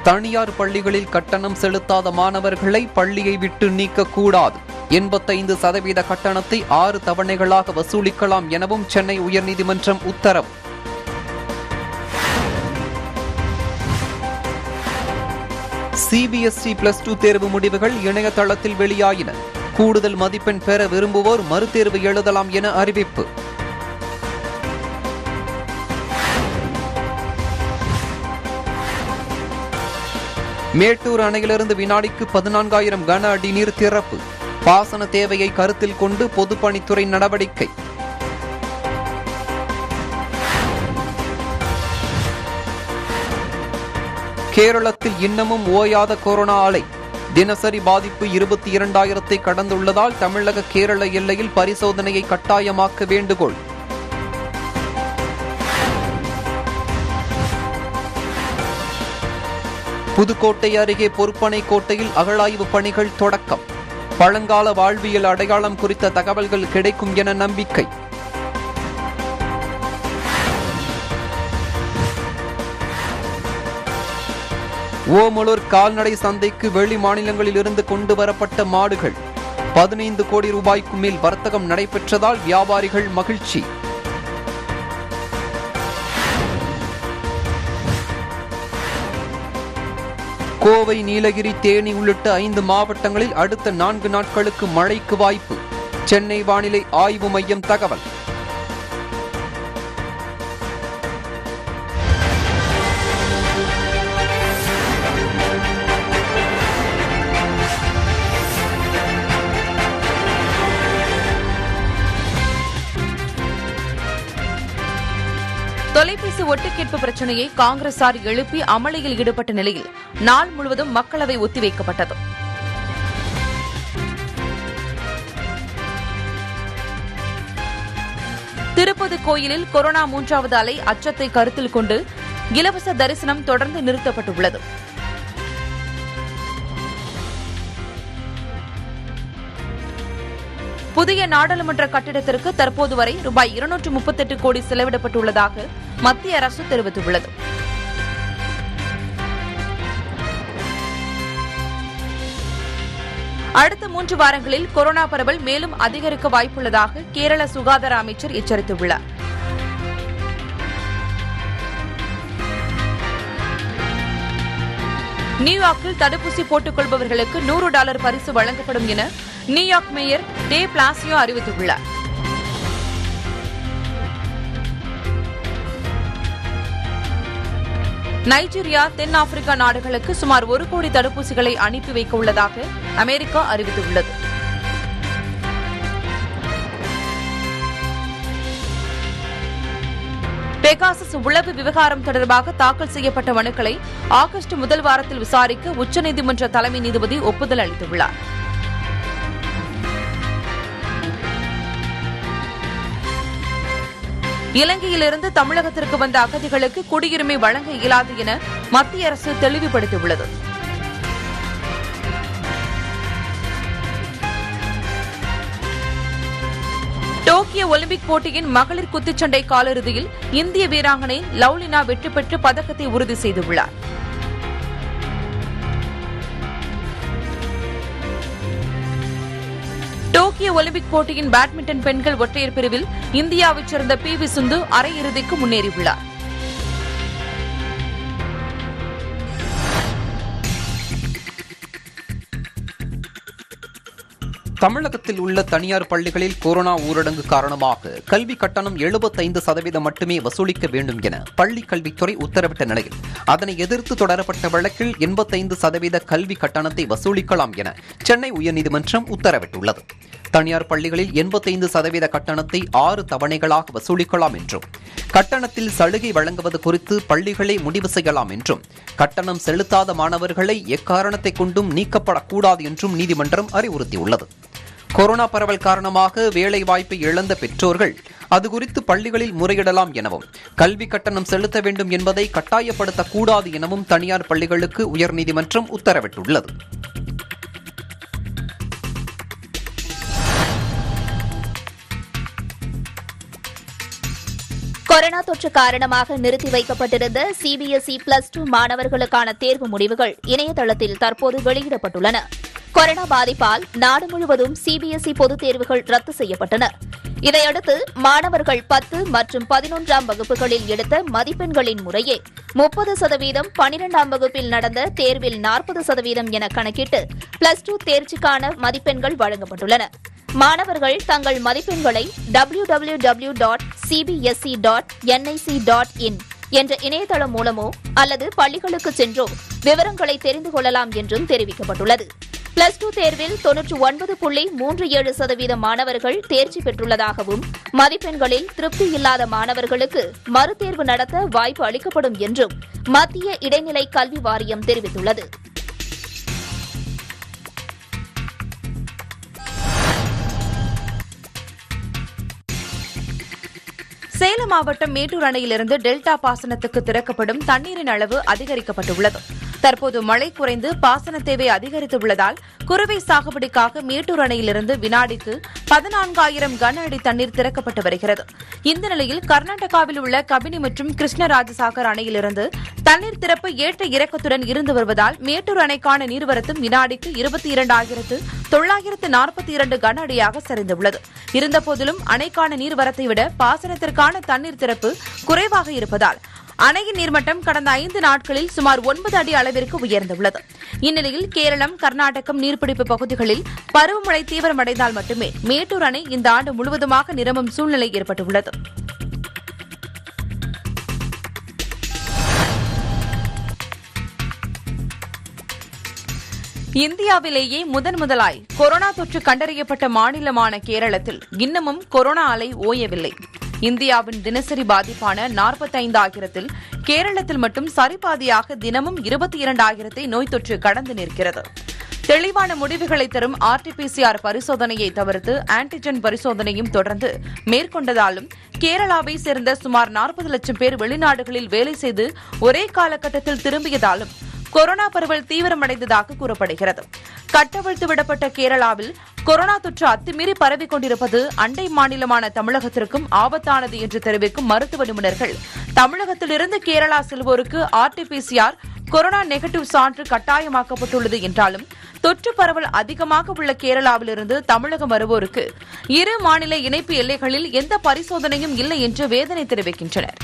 தனியார் பள்ளிகளில் கட்டணம் செலுத்தாத மாணவர்களை பள்ளியை விட்டு நீக்கக்கூடாது எண்பத்தைந்து சதவீத கட்டணத்தை ஆறு தவணைகளாக வசூலிக்கலாம் எனவும் சென்னை உயர்நீதிமன்றம் உத்தரவு சிபிஎஸ்இ பிளஸ் டூ தேர்வு முடிவுகள் இணையதளத்தில் வெளியாயின கூடுதல் மதிப்பெண் பெற விரும்புவோர் மறுதேர்வு எழுதலாம் என அறிவிப்பு மேட்டூர் அணையிலிருந்து வினாடிக்கு பதினான்காயிரம் கன அடி நீர் திறப்பு பாசன தேவையை கருத்தில் கொண்டு பொதுப்பணித்துறை நடவடிக்கை கேரளத்தில் இன்னமும் ஓயாத கொரோனா அலை தினசரி பாதிப்பு இருபத்தி இரண்டாயிரத்தை கடந்துள்ளதால் தமிழக கேரள எல்லையில் பரிசோதனையை கட்டாயமாக்க வேண்டுகோள் புதுக்கோட்டை அருகே பொறுப்பனை கோட்டையில் அகழாய்வு பணிகள் தொடக்கம் பழங்கால வாழ்வியல் அடையாளம் குறித்த தகவல்கள் கிடைக்கும் என நம்பிக்கை ஓமலூர் கால்நடை சந்தைக்கு வெளி மாநிலங்களில் இருந்து கொண்டு வரப்பட்ட மாடுகள் பதினைந்து கோடி ரூபாய்க்கு மேல் வர்த்தகம் நடைபெற்றதால் வியாபாரிகள் மகிழ்ச்சி கோவை நீலகிரி தேனி உள்ளிட்ட ஐந்து மாவட்டங்களில் அடுத்த நான்கு நாட்களுக்கு மழைக்கு வாய்ப்பு சென்னை வானிலை ஆய்வு மையம் தகவல் தொலைபேசி ஒட்டுக்கேட்பு பிரச்சனையை காங்கிரசார் எழுப்பி அமளியில் ஈடுபட்ட நிலையில் நாள் முழுவதும் மக்களவை ஒத்திவைக்கப்பட்டது திருப்பதி கோயிலில் கொரோனா மூன்றாவது அலை அச்சத்தை கருத்தில் கொண்டு இலவச தரிசனம் தொடர்ந்து நிறுத்தப்பட்டுள்ளது புதிய நாடாளுமன்ற கட்டிடத்திற்கு தற்போது வரை ரூபாய் இருநூற்று முப்பத்தெட்டு கோடி செலவிடப்பட்டுள்ளதாக மத்திய அரசு தெரிவித்துள்ளது அடுத்த மூன்று வாரங்களில் கொரோனா பரவல் மேலும் அதிகரிக்க வாய்ப்புள்ளதாக கேரள சுகாதார அமைச்சர் எச்சரித்துள்ளார் நியூயார்க்கில் தடுப்பூசி போட்டுக் கொள்பவர்களுக்கு நூறு டாலர் பரிசு வழங்கப்படும் என நியூயார்க் மேயர் டே பிளாசியோ அறிவித்துள்ளார் நைஜீரியா தென் ஆப்பிரிக்கா நாடுகளுக்கு சுமார் ஒரு கோடி தடுப்பூசிகளை அனுப்பி வைக்க உள்ளதாக அமெரிக்கா அறிவித்துள்ளது பெகாசஸ் உளவு விவகாரம் தொடர்பாக தாக்கல் செய்யப்பட்ட மனுக்களை ஆகஸ்ட் முதல் வாரத்தில் விசாரிக்க உச்சநீதிமன்ற தலைமை நீதிபதி ஒப்புதல் அளித்துள்ளார் இலங்கையிலிருந்து தமிழகத்திற்கு வந்த அகதிகளுக்கு குடியுரிமை வழங்க இயலாது என மத்திய அரசு தெளிவுபடுத்தியுள்ளது டோக்கியோ ஒலிம்பிக் போட்டியின் மகளிர் குத்துச்சண்டை காலிறுதியில் இந்திய வீராங்கனை லவ்லினா வெற்றி பெற்று பதக்கத்தை உறுதி செய்துள்ளார் டோக்கியோ ஒலிம்பிக் போட்டியின் பேட்மிண்டன் பெண்கள் ஒற்றையர் பிரிவில் இந்தியாவைச் சேர்ந்த பி வி சிந்து அரையிறுதிக்கு முன்னேறியுள்ளார் தமிழகத்தில் உள்ள தனியார் பள்ளிகளில் கொரோனா ஊரடங்கு காரணமாக கல்வி கட்டணம் எழுபத்தைந்து சதவீதம் மட்டுமே வசூலிக்க வேண்டும் என பள்ளிக் கல்வித்துறை உத்தரவிட்ட நிலையில் அதனை எதிர்த்து தொடரப்பட்ட வழக்கில் எண்பத்தைந்து சதவீத கல்வி கட்டணத்தை வசூலிக்கலாம் என சென்னை உயர்நீதிமன்றம் உத்தரவிட்டுள்ளது தனியார் பள்ளிகளில் எண்பத்தைந்து சதவீத கட்டணத்தை ஆறு தவணைகளாக வசூலிக்கலாம் என்றும் கட்டணத்தில் சலுகை வழங்குவது குறித்து பள்ளிகளே முடிவு செய்யலாம் என்றும் கட்டணம் செலுத்தாத மாணவர்களை எக்காரணத்தை கொண்டும் நீக்கப்படக்கூடாது என்றும் நீதிமன்றம் அறிவுறுத்தியுள்ளது கொரோனா பரவல் காரணமாக வேலை வாய்ப்பை இழந்த பெற்றோர்கள் அது குறித்து பள்ளிகளில் முறையிடலாம் எனவும் கல்வி கட்டணம் செலுத்த வேண்டும் என்பதை கட்டாயப்படுத்தக்கூடாது எனவும் தனியார் பள்ளிகளுக்கு உயர்நீதிமன்றம் உத்தரவிட்டுள்ளது கொரோனா தொற்று காரணமாக நிறுத்தி வைக்கப்பட்டிருந்த சிபிஎஸ்இ பிளஸ் டூ மாணவர்களுக்கான தேர்வு முடிவுகள் இணையதளத்தில் தற்போது வெளியிடப்பட்டுள்ளன கொரோனா பாதிப்பால் நாடு முழுவதும் சிபிஎஸ்இ பொதுத் தேர்வுகள் ரத்து செய்யப்பட்டன இதையடுத்து மாணவர்கள் பத்து மற்றும் பதினொன்றாம் வகுப்புகளில் எடுத்த மதிப்பெண்களின் முறையே முப்பது சதவீதம் பனிரெண்டாம் வகுப்பில் நடந்த தேர்வில் நாற்பது சதவீதம் என கணக்கிட்டு பிளஸ் டூ தேர்ச்சிக்கான மதிப்பெண்கள் வழங்கப்பட்டுள்ளன மாணவர்கள் தங்கள் மதிப்பெண்களை W W W dot CBSE dot NIC dot in என்ற இணையதளம் மூலமோ அல்லது பள்ளிகளுக்கு சென்றோ விவரங்களை தெரிந்து கொள்ளலாம் என்றும் தெரிவிக்கப்பட்டுள்ளது பிளஸ் டூ தேர்வில் தொன்னூற்று ஒன்பது புள்ளி மூன்று ஏழு சதவீத மாணவர்கள் தேர்ச்சி பெற்றுள்ளதாகவும் மதிப்பெண்களில் திருப்தி இல்லாத மாணவர்களுக்கு மறுதேர்வு நடத்த வாய்ப்பு அளிக்கப்படும் என்றும் மத்திய இடைநிலை கல்வி வாரியம் தெரிவித்துள்ளது சேலம் மாவட்டம் மேட்டூர் அணையிலிருந்து டெல்டா பாசனத்துக்கு திறக்கப்படும் தண்ணீரின் அளவு அதிகரிக்கப்பட்டுள்ளது தற்போது மழை குறைந்து பாசன தேவை அதிகரித்துள்ளதால் குறுவை சாகுபடிக்காக மேட்டூர் அணையிலிருந்து வினாடிக்கு பதினான்காயிரம் கன அடி தண்ணீர் திறக்கப்பட்டு வருகிறது இந்த நிலையில் கர்நாடகாவில் உள்ள கபினி மற்றும் கிருஷ்ணராஜசாகர் அணையிலிருந்து தண்ணீர் திறப்பு ஏற்ற இறக்கத்துடன் இருந்து வருவதால் மேட்டூர் அணைக்கான நீர்வரத்தும் வினாடிக்கு இருபத்தி இரண்டாயிரத்து தொள்ளாயிரத்து நாற்பத்தி இரண்டு கன அடியாக சரிந்துள்ளது இருந்தபோதிலும் அணைக்கான நீர்வரத்தை விட பாசனத்திற்கான தண்ணீர் திறப்பு குறைவாக இருப்பதால் அணையின் நீர்மட்டம் கடந்த ஐந்து நாட்களில் சுமார் ஒன்பது அடி அளவிற்கு உயர்ந்துள்ளது இந்நிலையில் கேரளம் கர்நாடகம் நீர்பிடிப்பு பகுதிகளில் பருவமழை தீவிரமடைந்தால் மட்டுமே மேட்டூர் அணை இந்த ஆண்டு முழுவதுமாக நிரம்பும் சூழ்நிலை ஏற்பட்டுள்ளது இந்தியாவிலேயே முதன் முதலாய் கொரோனா தொற்று கண்டறியப்பட்ட மாநிலமான கேரளத்தில் இன்னமும் கொரோனா அலை ஓயவில்லை இந்தியாவின் தினசரி பாதிப்பான நாற்பத்தைந்தாயிரத்தில் கேரளத்தில் மட்டும் சரிபாதியாக தினமும் இருபத்தி இரண்டாயிரத்தை நோய் தொற்று கடந்து நிற்கிறது தெளிவான முடிவுகளை தரும் ஆர்டிபிசிஆர் பரிசோதனையை தவிர்த்து ஆன்டிஜென் பரிசோதனையும் தொடர்ந்து மேற்கொண்டதாலும் கேரளாவை சேர்ந்த சுமார் நாற்பது லட்சம் பேர் வெளிநாடுகளில் வேலை செய்து ஒரே காலகட்டத்தில் திரும்பியதாலும் கொரோனா பரவல் தீவிரமடைந்ததாக கூறப்படுகிறது கட்டவிழ்த்து விடப்பட்ட கேரளாவில் கொரோனா தொற்று அத்துமீறி பரவிக் கொண்டிருப்பது அண்டை மாநிலமான தமிழகத்திற்கும் ஆபத்தானது என்று தெரிவிக்கும் மருத்துவ நிபுணர்கள் தமிழகத்திலிருந்து கேரளா செல்வோருக்கு ஆர்டிபிசிஆர் கொரோனா நெகட்டிவ் சான்று கட்டாயமாக்கப்பட்டுள்ளது என்றாலும் தொற்று பரவல் அதிகமாக உள்ள கேரளாவிலிருந்து தமிழகம் வருவோருக்கு இரு மாநில இணைப்பு எல்லைகளில் எந்த பரிசோதனையும் இல்லை என்று வேதனை தெரிவிக்கின்றனர்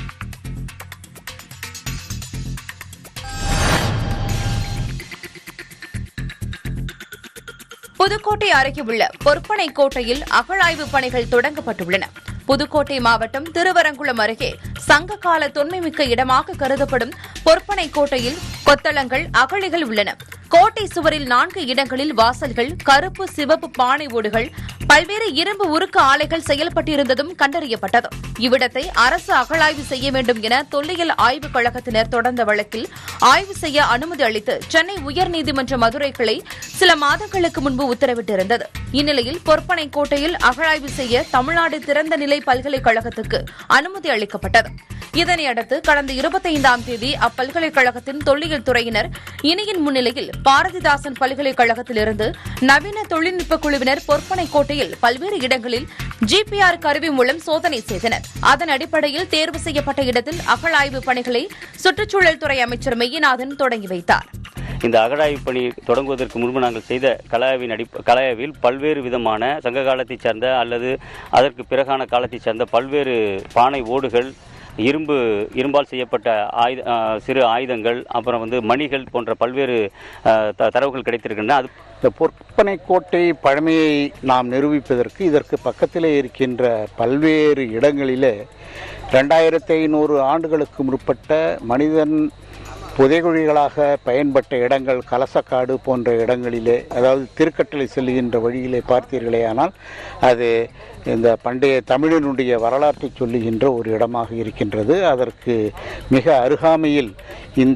புதுக்கோட்டை அருகே உள்ள பொற்பனை கோட்டையில் அகழாய்வு பணிகள் தொடங்கப்பட்டுள்ளன புதுக்கோட்டை மாவட்டம் திருவரங்குளம் அருகே சங்ககால தொன்மைமிக்க இடமாக கருதப்படும் பொற்பனை கோட்டையில் கொத்தளங்கள் அகழிகள் உள்ளன கோட்டை சுவரில் நான்கு இடங்களில் வாசல்கள் கருப்பு சிவப்பு பானை ஓடுகள் பல்வேறு இரும்பு உருக்கு ஆலைகள் செயல்பட்டிருந்ததும் கண்டறியப்பட்டது இவ்விடத்தை அரசு அகழாய்வு செய்ய வேண்டும் என தொல்லியல் ஆய்வுக் கழகத்தினர் தொடர்ந்த வழக்கில் ஆய்வு செய்ய அனுமதி அளித்து சென்னை உயர்நீதிமன்ற மதுரை கிளை சில மாதங்களுக்கு முன்பு உத்தரவிட்டிருந்தது இந்நிலையில் பொற்பனை கோட்டையில் அகழாய்வு செய்ய தமிழ்நாடு திறந்த நிலை பல்கலைக்கழகத்துக்கு அனுமதி அளிக்கப்பட்டது இதனையடுத்து கடந்த இருபத்தைந்தாம் தேதி அப்பல்கலைக்கழகத்தின் தொல்லியல் துறையினர் இனியின் முன்னிலையில் பாரதிதாசன் பல்கலைக்கழகத்திலிருந்து நவீன தொழில்நுட்ப குழுவினர் பொற்பனை கோட்டையில் பல்வேறு இடங்களில் ஜிபிஆர் கருவி மூலம் சோதனை செய்தனர் அதன் அடிப்படையில் தேர்வு செய்யப்பட்ட இடத்தில் அகழாய்வு பணிகளை சுற்றுச்சூழல் துறை அமைச்சர் மெய்யநாதன் தொடங்கி வைத்தார் இந்த அகழாய்வு பணி தொடங்குவதற்கு முன்பு நாங்கள் செய்த கலாவின் அடி கலாவில் பல்வேறு விதமான சங்க காலத்தைச் சேர்ந்த அல்லது அதற்கு பிறகான காலத்தைச் சேர்ந்த பல்வேறு பானை ஓடுகள் இரும்பு இரும்பால் செய்யப்பட்ட ஆயுத ஆ, சிறு ஆயுதங்கள் அப்புறம் வந்து மணிகள் போன்ற பல்வேறு ஆ, த- தரவுகள் கிடைத்திருக்கின்றன அது இந்த பொற்பனை கோட்டை பழமையை நாம் நிரூபிப்பதற்கு இதற்கு பக்கத்திலே இருக்கின்ற பல்வேறு இடங்களிலே ரெண்டாயிரத்தி ஐநூறு ஆண்டுகளுக்கு முற்பட்ட மனிதன் புதைகுழிகளாக பயன்பட்ட இடங்கள் கலசக்காடு போன்ற இடங்களிலே அதாவது திருக்கட்டளை செல்லுகின்ற வழியிலே பார்த்தீர்களேயானால் அது இந்த பண்டைய தமிழினுடைய வரலாற்றை சொல்லுகின்ற ஒரு இடமாக இருக்கின்றது அதற்கு மிக அருகாமையில் இந்த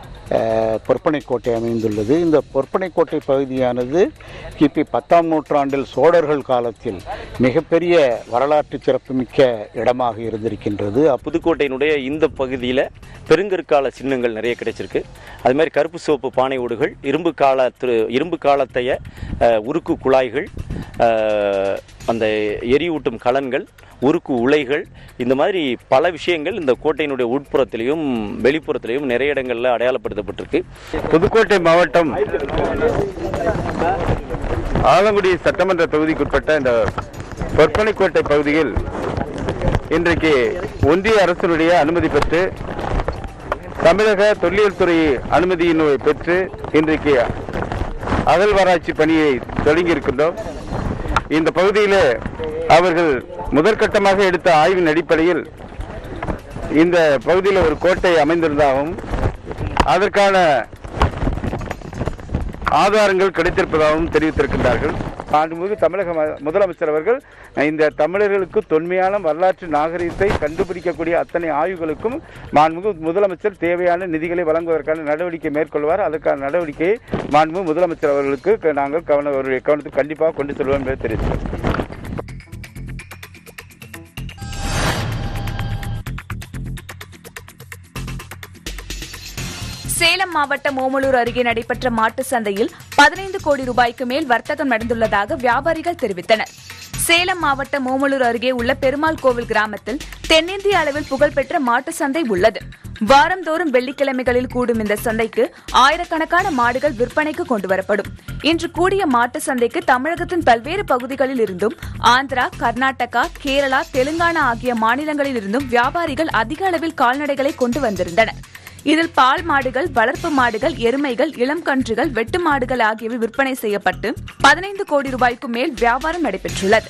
அஹ், பொற்பனைக்கோட்டை அமைந்துள்ளது இந்த பொற்பனைக்கோட்டை பகுதியானது கிபி பத்தாம் நூற்றாண்டில் சோழர்கள் காலத்தில் மிகப்பெரிய வரலாற்று சிறப்புமிக்க இடமாக இருந்திருக்கின்றது அப்ப புதுக்கோட்டையினுடைய இந்த பகுதியில் பெருங்கற்கால சின்னங்கள் நிறைய கிடைச்சிருக்கு அது மாதிரி கருப்பு சிவப்பு பானை ஓடுகள் இரும்பு கால இரும்பு காலத்தைய அஹ், உருக்கு குழாய்கள் அஹ், அந்த எரியூட்டும் கலன்கள் உருக்கு உலைகள் இந்த மாதிரி பல விஷயங்கள் இந்த கோட்டையினுடைய உட்புறத்திலையும் வெளிப்புறத்திலையும் நிறைய இடங்களில் அடையாளப்படுத்தப்பட்டிருக்கு புதுக்கோட்டை மாவட்டம் ஆலங்குடி சட்டமன்ற தொகுதிக்குட்பட்ட இந்த பொற்பனைக்கோட்டை பகுதியில் இன்றைக்கு ஒன்றிய அரசினுடைய அனுமதி பெற்று தமிழக தொல்லியல் துறை அனுமதியினை பெற்று இன்றைக்கு அகழ்வாராய்ச்சி பணியை தொடங்கி இருக்கின்றோம் இந்த பகுதியிலே அவர்கள் முதற்கட்டமாக எடுத்த ஆய்வின் அடிப்படையில் இந்த பகுதியில் ஒரு கோட்டை அமைந்திருந்தாகவும் அதற்கான ஆதாரங்கள் கிடைத்திருப்பதாகவும் தெரிவித்திருக்கின்றார்கள் மாண்புமிகு தமிழக ம- முதலமைச்சர் அவர்கள் இந்த தமிழர்களுக்கு தொன்மையான வரலாற்று நாகரிகத்தை கண்டுபிடிக்கக்கூடிய அத்தனை ஆய்வுகளுக்கும் மாண்புமிகு முதலமைச்சர் தேவையான நிதிகளை வழங்குவதற்கான நடவடிக்கை மேற்கொள்வார் அதற்கான நடவடிக்கையை மாண்புமிகு முதலமைச்சர் அவர்களுக்கு க- நாங்கள் கவன அவருடைய கவனத்துக்கு கண்டிப்பாக கொண்டு செல்வோம் என்பதை தெரிவித்தோம் சேலம் மாவட்டம் ஓமலூர் அருகே நடைபெற்ற மாட்டு சந்தையில் பதினைந்து கோடி ரூபாய்க்கு மேல் வர்த்தகம் நடந்துள்ளதாக வியாபாரிகள் தெரிவித்தனர் சேலம் மாவட்டம் ஓமலூர் அருகே உள்ள பெருமாள் கோவில் கிராமத்தில் தென்னிந்திய அளவில் புகழ்பெற்ற மாட்டு சந்தை உள்ளது வாரந்தோறும் வெள்ளிக்கிழமைகளில் கூடும் இந்த சந்தைக்கு ஆயிரக்கணக்கான மாடுகள் விற்பனைக்கு கொண்டுவரப்படும் இன்று கூடிய மாட்டு சந்தைக்கு தமிழகத்தின் பல்வேறு பகுதிகளில் இருந்தும் ஆந்திரா கர்நாடகா கேரளா தெலுங்கானா ஆகிய மாநிலங்களில் இருந்தும் வியாபாரிகள் அதிக அளவில் கால்நடைகளை கொண்டு வந்திருந்தனர் இதில் பால் மாடுகள் வளர்ப்பு மாடுகள் எருமைகள் இளம் கன்றுகள் வெட்டு மாடுகள் ஆகியவை விற்பனை செய்யப்பட்டு பதினைந்து கோடி ரூபாய்க்கு மேல் வியாபாரம் நடைபெற்றுள்ளது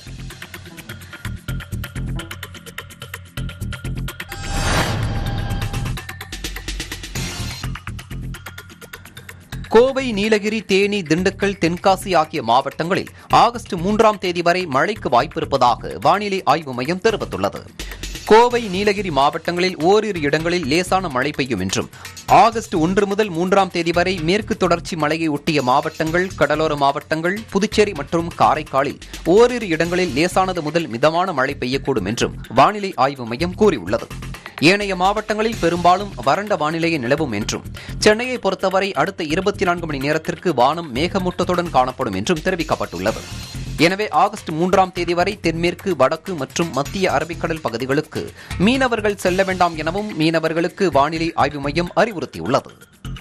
கோவை நீலகிரி தேனி திண்டுக்கல் தென்காசி ஆகிய மாவட்டங்களில் ஆகஸ்ட் மூன்றாம் தேதி வரை மழைக்கு வாய்ப்பிருப்பதாக வானிலை ஆய்வு மையம் தெரிவித்துள்ளது கோவை நீலகிரி மாவட்டங்களில் ஓரிரு இடங்களில் லேசான மழை பெய்யும் என்றும் ஆகஸ்ட் ஒன்று முதல் மூன்றாம் தேதி வரை மேற்கு தொடர்ச்சி மலையை ஒட்டிய மாவட்டங்கள் கடலோர மாவட்டங்கள் புதுச்சேரி மற்றும் காரைக்காலில் ஓரிரு இடங்களில் லேசானது முதல் மிதமான மழை பெய்யக்கூடும் என்றும் வானிலை ஆய்வு மையம் கூறியுள்ளது ஏனைய மாவட்டங்களில் பெரும்பாலும் வறண்ட வானிலையே நிலவும் என்றும் சென்னையை பொறுத்தவரை அடுத்த இருபத்தி நான்கு மணி நேரத்திற்கு வானம் மேகமூட்டத்துடன் காணப்படும் என்றும் தெரிவிக்கப்பட்டுள்ளது எனவே ஆகஸ்ட் மூன்றாம் தேதி வரை தென்மேற்கு வடக்கு மற்றும் மத்திய அரபிக்கடல் பகுதிகளுக்கு மீனவர்கள் செல்ல வேண்டாம் எனவும் மீனவர்களுக்கு வானிலை ஆய்வு மையம் அறிவுறுத்தியுள்ளது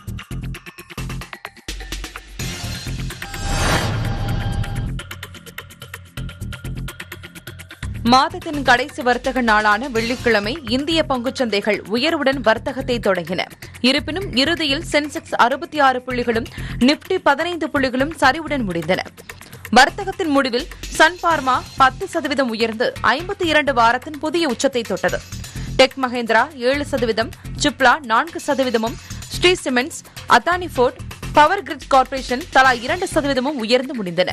மாதத்தின் கடைசி வர்த்தக நாளான வெள்ளிக்கிழமை இந்திய பங்குச்சந்தைகள் உயர்வுடன் வர்த்தகத்தை தொடங்கின இருப்பினும் இறுதியில் சென்செக்ஸ் அறுபத்தி ஆறு புள்ளிகளும் நிப்டி பதினைந்து புள்ளிகளும் சரிவுடன் முடிந்தன வர்த்தகத்தின் முடிவில் சன் பார்மா பத்து சதவீதம் உயர்ந்து ஐம்பத்தி இரண்டு வாரத்தின் புதிய உச்சத்தை தொட்டது டெக் மஹேந்திரா ஏழு சதவீதம் சிப்லா நான்கு சதவீதமும் Shree Cements Adani Ports Power Grid Corporation தலா இரண்டு சதவீதமும் உயர்ந்து முடிந்தன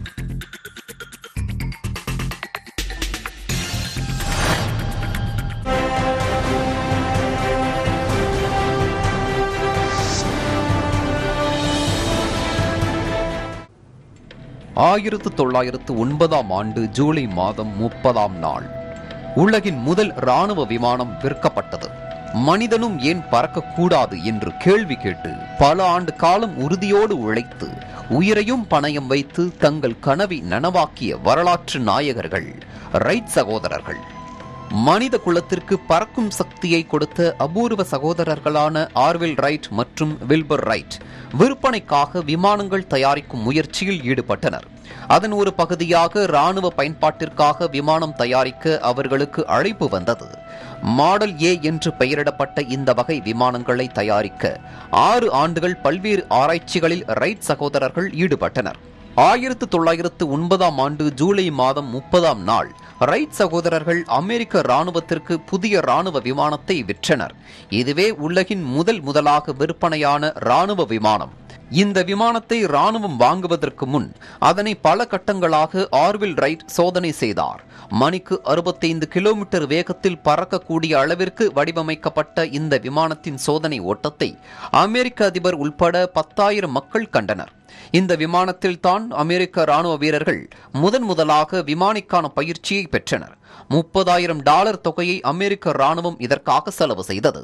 ஆயிரத்து தொள்ளாயிரத்து ஒன்பதாம் ஆண்டு ஜூலை மாதம் முப்பதாம் நாள் உலகின் முதல் ராணுவ விமானம் விற்கப்பட்டது மனிதனும் ஏன் பறக்கக்கூடாது என்று கேள்வி கேட்டு பல ஆண்டு காலம் உறுதியோடு உழைத்து உயிரையும் பணயம் வைத்து தங்கள் கனவை நனவாக்கிய வரலாற்று நாயகர்கள் ரைட் சகோதரர்கள் மனித குலத்திற்கு பறக்கும் சக்தியை கொடுத்த அபூர்வ சகோதரர்களான ஆர்வில் ரைட் மற்றும் வில்பர் ரைட் விற்பனைக்காக விமானங்கள் தயாரிக்கும் முயற்சியில் ஈடுபட்டனர் அதன் ஒரு பகுதியாக ராணுவ பயன்பாட்டிற்காக விமானம் தயாரிக்க அவர்களுக்கு அழைப்பு வந்தது மாடல் ஏ என்று பெயரிடப்பட்ட இந்த வகை விமானங்களை தயாரிக்க ஆறு ஆண்டுகள் பல்வேறு ஆராய்ச்சிகளில் ரைட் சகோதரர்கள் ஈடுபட்டனர் ஆயிரத்து தொள்ளாயிரத்து ஒன்பதாம் ஆண்டு ஜூலை மாதம் முப்பதாம் நாள் ரைட் சகோதரர்கள் அமெரிக்க ராணுவத்திற்கு புதிய ராணுவ விமானத்தை விற்றனர் இதுவே உலகின் முதல் முதலாக விற்பனையான ராணுவ விமானம் இந்த விமானத்தை ராணுவம் வாங்குவதற்கு முன் அதனை பல கட்டங்களாக ஆர்வில் ரைட் சோதனை செய்தார் மணிக்கு அறுபத்தைந்து கிலோமீட்டர் வேகத்தில் பறக்கக்கூடிய அளவிற்கு வடிவமைக்கப்பட்ட இந்த விமானத்தின் சோதனை ஓட்டத்தை அமெரிக்க அதிபர் உள்பட பத்தாயிரம் மக்கள் கண்டனர் இந்த விமானத்தில் தான் அமெரிக்க ராணுவ வீரர்கள் முதன் முதலாக விமானிக்கான பயிற்சியை பெற்றனர் முப்பதாயிரம் டாலர் தொகையை அமெரிக்க ராணுவம் இதற்காக செலவு செய்தது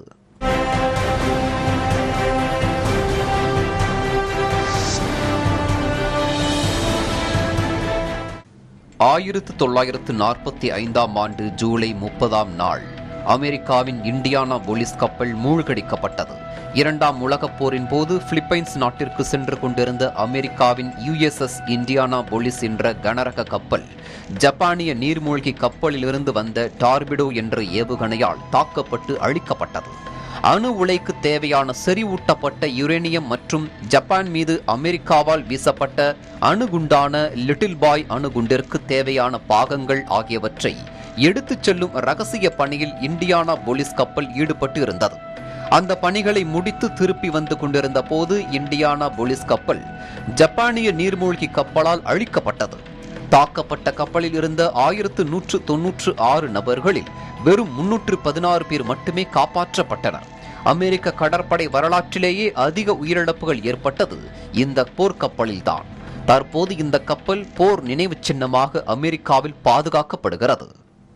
ஆயிரத்து தொள்ளாயிரத்து நாற்பத்தி ஐந்தாம் ஆண்டு ஜூலை முப்பதாம் நாள் அமெரிக்காவின் இண்டியானா போலீஸ் கப்பல் மூழ்கடிக்கப்பட்டது இரண்டாம் உலகப் போரின் போது பிலிப்பைன்ஸ் நாட்டிற்கு சென்று கொண்டிருந்த அமெரிக்காவின் யுஎஸ்எஸ் இண்டியானா போலீஸ் என்ற கனரக கப்பல் ஜப்பானிய நீர்மூழ்கி கப்பலிலிருந்து வந்த டார்பிடோ என்ற ஏவுகணையால் தாக்கப்பட்டு அழிக்கப்பட்டது அணு உலைக்கு தேவையான செறிவூட்டப்பட்ட யுரேனியம் மற்றும் ஜப்பான் மீது அமெரிக்காவால் வீசப்பட்ட அணுகுண்டான லிட்டில் பாய் அணுகுண்டிற்கு தேவையான பாகங்கள் ஆகியவற்றை எடுத்துச் செல்லும் ரகசிய பணியில் இண்டியானா போலீஸ் கப்பல் ஈடுபட்டு இருந்தது அந்த பணிகளை முடித்து திருப்பி வந்து கொண்டிருந்த போது இண்டியானா போலீஸ் கப்பல் ஜப்பானிய நீர்மூழ்கி கப்பலால் அழிக்கப்பட்டது தாக்கப்பட்ட கப்பலில் இருந்த ஆயிரத்து நூற்று தொன்னூற்று ஆறு நபர்களில் வெறும் முன்னூற்று பதினாறு பேர் மட்டுமே காப்பாற்றப்பட்டனர் அமெரிக்க கடற்படை வரலாற்றிலேயே அதிக உயிரிழப்புகள் ஏற்பட்டது இந்த போர்க்கப்பலில்தான் தற்போது இந்த கப்பல் போர் நினைவுச் சின்னமாக அமெரிக்காவில் பாதுகாக்கப்படுகிறது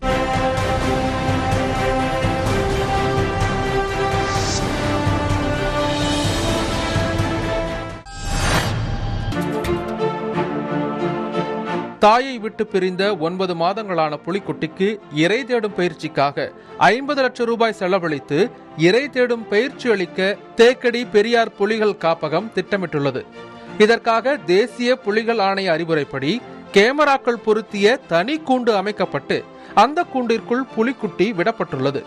தாயை விட்டு பிரிந்த ஒன்பது மாதங்களான புலிக்குட்டிக்கு இறை தேடும் பயிற்சிக்காக ஐம்பது லட்சம் ரூபாய் செலவழித்து இறை தேடும் பயிற்சி அளிக்க தேக்கடி பெரியார் புலிகள் காப்பகம் திட்டமிட்டுள்ளது இதற்காக தேசிய புலிகள் ஆணைய அறிவுரைப்படி கேமராக்கள் பொருத்திய தனி கூண்டு அமைக்கப்பட்டு அந்த கூண்டிற்குள் புலிக்குட்டி விடப்பட்டுள்ளது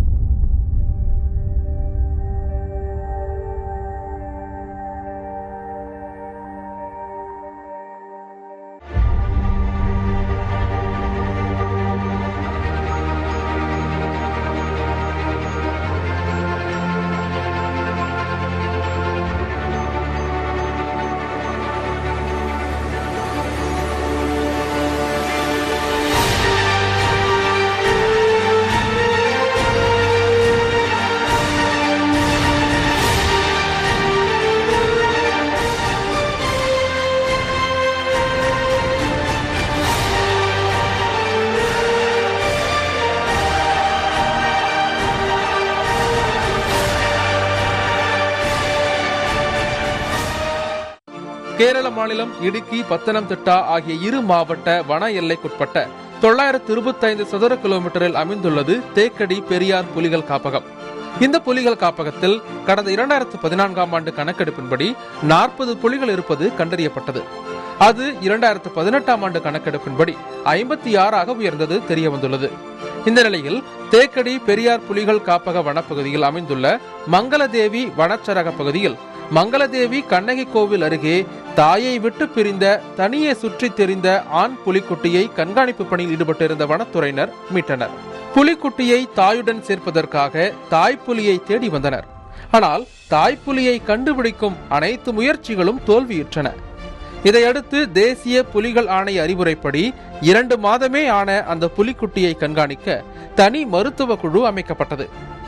கேரள மாநிலம் இடுக்கி பத்தனம்திட்டா ஆகிய இரு மாவட்ட வன எல்லைக்குட்பட்ட தொள்ளாயிரத்து இருபத்தைந்து சதுர கிலோமீட்டரில் அமைந்துள்ளது தேக்கடி பெரியார் புலிகள் காப்பகம் இந்த புலிகள் காப்பகத்தில் கடந்த இரண்டாயிரத்து பதினான்காம் ஆண்டு கணக்கெடுப்பின்படி நாற்பது புலிகள் இருப்பது கண்டறியப்பட்டது அது இரண்டாயிரத்து பதினெட்டாம் ஆண்டு கணக்கெடுப்பின்படி ஐம்பத்தி ஆறாக உயர்ந்தது தெரிய வந்துள்ளது இந்த நிலையில் தேக்கடி பெரியார் புலிகள் காப்பக வனப்பகுதியில் அமைந்துள்ள மங்களதேவி வனச்சரக பகுதியில் மங்களதேவி கண்ணகி கோவில் அருகே தாயை விட்டு பிரிந்த தனியே சுற்றித் தெரிந்த ஆண் புலிக்குட்டியை கண்காணிப்பு பணியில் ஈடுபட்டிருந்த வனத்துறையினர் மீட்டனர் புலிக்குட்டியை தாயுடன் சேர்ப்பதற்காக தாய்ப்புலியை தேடி வந்தனர் ஆனால் தாய்ப்புலியை கண்டுபிடிக்கும் அனைத்து முயற்சிகளும் தோல்வியுற்றன இதையடுத்து தேசிய புலிகள் ஆணைய அறிவுரைப்படி இரண்டு மாதமே ஆன அந்த புலிக்குட்டியை கண்காணிக்க தனி மருத்துவ குழு அமைக்கப்பட்டது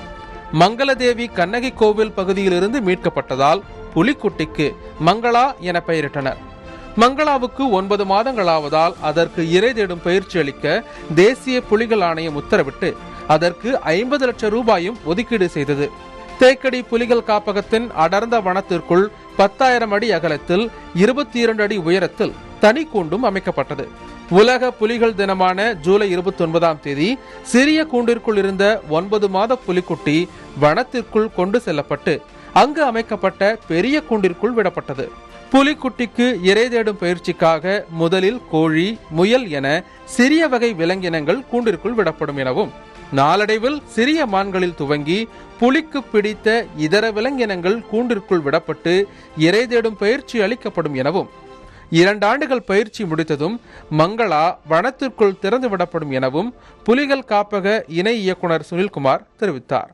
மங்களதேவி கண்ணகி கோவில் பகுதியிலிருந்து மீட்கப்பட்டதால் புலிக்குட்டிக்கு மங்களா என பெயரிட்டனர் மங்களாவுக்கு ஒன்பது மாதங்களாவதால் அதற்கு இறை தேடும் பயிற்சி அளிக்க தேசிய புலிகள் ஆணையம் உத்தரவிட்டு அதற்கு ஐம்பது லட்சம் ரூபாயும் ஒதுக்கீடு செய்தது தேக்கடி புலிகள் காப்பகத்தின் அடர்ந்த வனத்திற்குள் பத்தாயிரம் அடி அகலத்தில் இருபத்தி இரண்டு அடி உயரத்தில் தனி கூண்டும் அமைக்கப்பட்டது உலக புலிகள் தினமான ஜூலை இருபத்தி ஒன்பதாம் தேதி சிறிய கூண்டிற்குள் இருந்த ஒன்பது மாத புலிக்குட்டி வனத்திற்குள் கொண்டு செல்லப்பட்டு அங்கு அமைக்கப்பட்ட பெரிய கூண்டிற்குள் விடப்பட்டது புலிக்குட்டிக்கு இறை தேடும் பயிற்சிக்காக முதலில் கோழி முயல் என சிறிய வகை விலங்கினங்கள் கூண்டிற்குள் விடப்படும் எனவும் நாளடைவில் சிறிய மான்களில் துவங்கி புலிக்கு பிடித்த இதர விலங்கினங்கள் கூண்டிற்குள் விடப்பட்டு இறை தேடும் பயிற்சி அளிக்கப்படும் எனவும் இரண்டு ஆண்டுகள் பயிற்சி முடித்ததும் மங்களா வனத்திற்குள் திறந்து விடப்படும் எனவும் புலிகள் காப்பக இணை இயக்குனர் சுனில்குமார் தெரிவித்தார்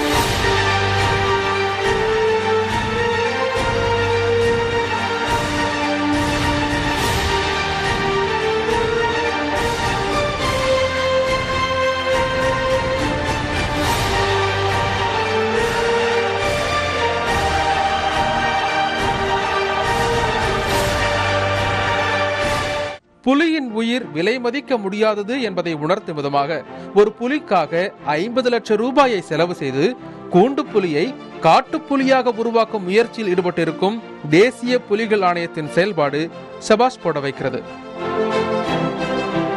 புலியின் உயிர் விலை மதிக்க முடியாதது என்பதை உணர்த்தும் விதமாக ஒரு புலிக்காக ஐம்பது லட்சம் ரூபாயை செலவு செய்து கூண்டு புலியை காட்டுப்புலியாக உருவாக்கும் முயற்சியில் ஈடுபட்டிருக்கும் தேசிய புலிகள் ஆணையத்தின் செயல்பாடு சபாஷ் போட வைக்கிறது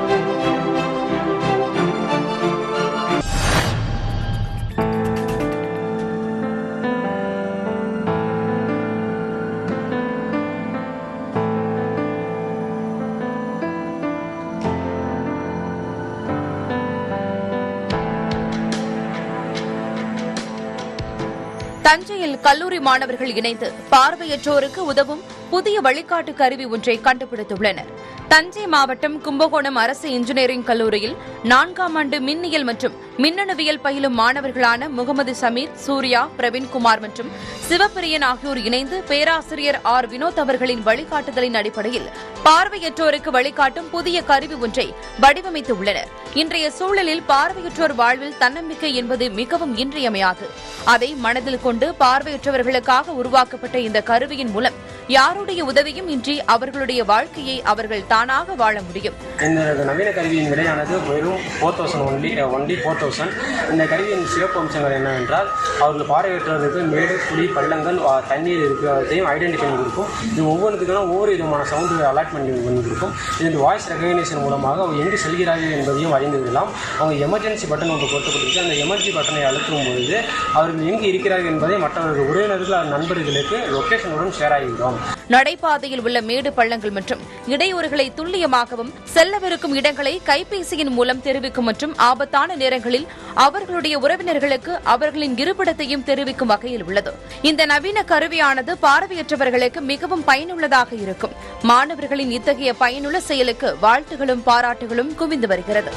பள்ளியில் கல்லூரி மாணவர்கள் இணைந்து பார்வையற்றோருக்கு உதவும் புதிய வழிகாட்டு கருவி ஒன்றை கண்டுபிடித்துள்ளனர் தஞ்சை மாவட்டம் கும்பகோணம் அரசு இன்ஜினியரிங் கல்லூரியில் நான்காம் ஆண்டு மின்னியல் மற்றும் மின்னணுவியல் பயிலும் மாணவர்களான முகமது சமீர் சூர்யா பிரவீன்குமார் மற்றும் சிவபிரியன் ஆகியோர் இணைந்து பேராசிரியர் ஆர் வினோத் அவர்களின் வழிகாட்டுதலின் அடிப்படையில் பார்வையற்றோருக்கு வழிகாட்டும் புதிய கருவி ஒன்றை வடிவமைத்துள்ளனர் இன்றைய சூழலில் பார்வையற்றோர் வாழ்வில் தன்னம்பிக்கை என்பது மிகவும் இன்றியமையாது அதை மனதில் கொண்டு பார்வையற்றவர்களுக்காக உருவாக்கப்பட்ட இந்த கருவியின் மூலம் யாருடைய உதவியும் இன்றி அவர்களுடைய வாழ்க்கையை அவர்கள் தானாக வாழ முடியும் இந்த நவீன கருவியின் விலையானது வெறும் four thousand only only four thousand இந்த கருவியின் சிறப்பு அம்சங்கள் என்னவென்றால் அவர்கள் பார்வையற்றவர்களுக்கு மேடு குழி பள்ளங்கள் ஆ, தண்ணீர் இருக்கிறதையும் ஐடென்டிஃபை பண்ணி கொடுக்கும் இது ஒவ்வொன்றுக்கும் ஒவ்வொரு விதமான சவுண்டு அலாட் பண்ணி பண்ணி கொடுக்கும் இது வாய்ஸ் ரெகக்னேஷன் மூலமாக அவங்க எங்கு செல்கிறார்கள் என்பதையும் அறிந்து விடலாம் அவங்க எமர்ஜென்சி பட்டன் ஒன்று கொடுக்கப்பட்டிருக்கு அந்த எமர்ஜென்சி பட்டனை அழுத்தும் பொழுது அவர்கள் எங்கு இருக்கிறார்கள் என்பதை மற்றவர்கள் உறவினர்கள் அல்லது நண்பர்களுக்கு லொகேஷனுடன் ஷேர் ஆகிவிடும் நடைபாதையில் உள்ள மேடு பள்ளங்கள் மற்றும் இடையூறுகளை துல்லியமாகவும் செல்லவிருக்கும் இடங்களை கைபேசியின் மூலம் தெரிவிக்கும் மற்றும் ஆபத்தான நேரங்களில் அவர்களுடைய உறவினர்களுக்கு அவர்களின் இருப்பிடத்தையும் தெரிவிக்கும் வகையில் உள்ளது இந்த நவீன கருவியானது பார்வையற்றவர்களுக்கு மிகவும் பயனுள்ளதாக இருக்கும் மாணவர்களின் இத்தகைய பயனுள்ள செயலுக்கு வாழ்த்துகளும் பாராட்டுகளும் குவிந்து வருகிறது